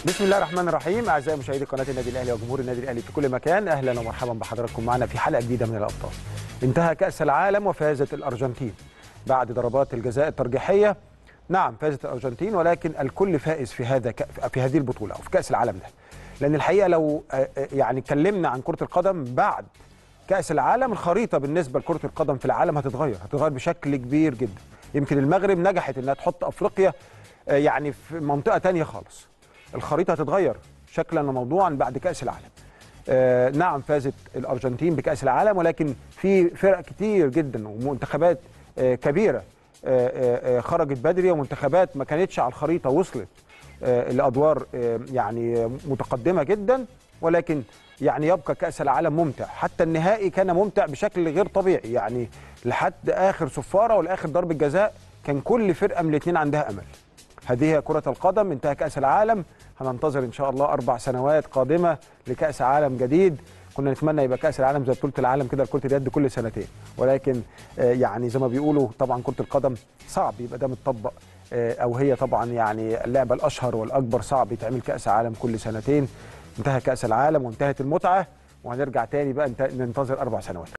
بسم الله الرحمن الرحيم اعزائي مشاهدي قناه النادي الاهلي وجمهور النادي الاهلي في كل مكان اهلا ومرحبا بحضراتكم معنا في حلقه جديده من الابطال انتهى كاس العالم وفازت الارجنتين بعد ضربات الجزاء الترجيحيه نعم فازت الارجنتين ولكن الكل فائز في هذا ك... في هذه البطوله او في كاس العالم ده لان الحقيقه لو يعني اتكلمنا عن كره القدم بعد كاس العالم الخريطه بالنسبه لكره القدم في العالم هتتغير هتتغير بشكل كبير جدا يمكن المغرب نجحت انها تحط افريقيا يعني في منطقه تانية خالص الخريطه هتتغير شكلا وموضوعا بعد كاس العالم آه نعم فازت الارجنتين بكاس العالم ولكن في فرق كتير جدا ومنتخبات آه كبيره آه آه خرجت بدري ومنتخبات ما كانتش على الخريطه وصلت آه لادوار آه يعني متقدمه جدا ولكن يعني يبقى كاس العالم ممتع حتى النهائي كان ممتع بشكل غير طبيعي يعني لحد اخر صفاره ولاخر ضربه جزاء كان كل فرقه من الاثنين عندها امل هذه هي كرة القدم انتهى كأس العالم هننتظر إن شاء الله أربع سنوات قادمة لكأس عالم جديد كنا نتمنى يبقى كأس العالم زي بطولة العالم كده لكرة اليد كل سنتين ولكن يعني زي ما بيقولوا طبعا كرة القدم صعب يبقى ده متطبق أو هي طبعا يعني اللعبة الأشهر والأكبر صعب يتعمل كأس عالم كل سنتين انتهى كأس العالم وانتهت المتعة وهنرجع تاني بقى ننتظر أربع سنوات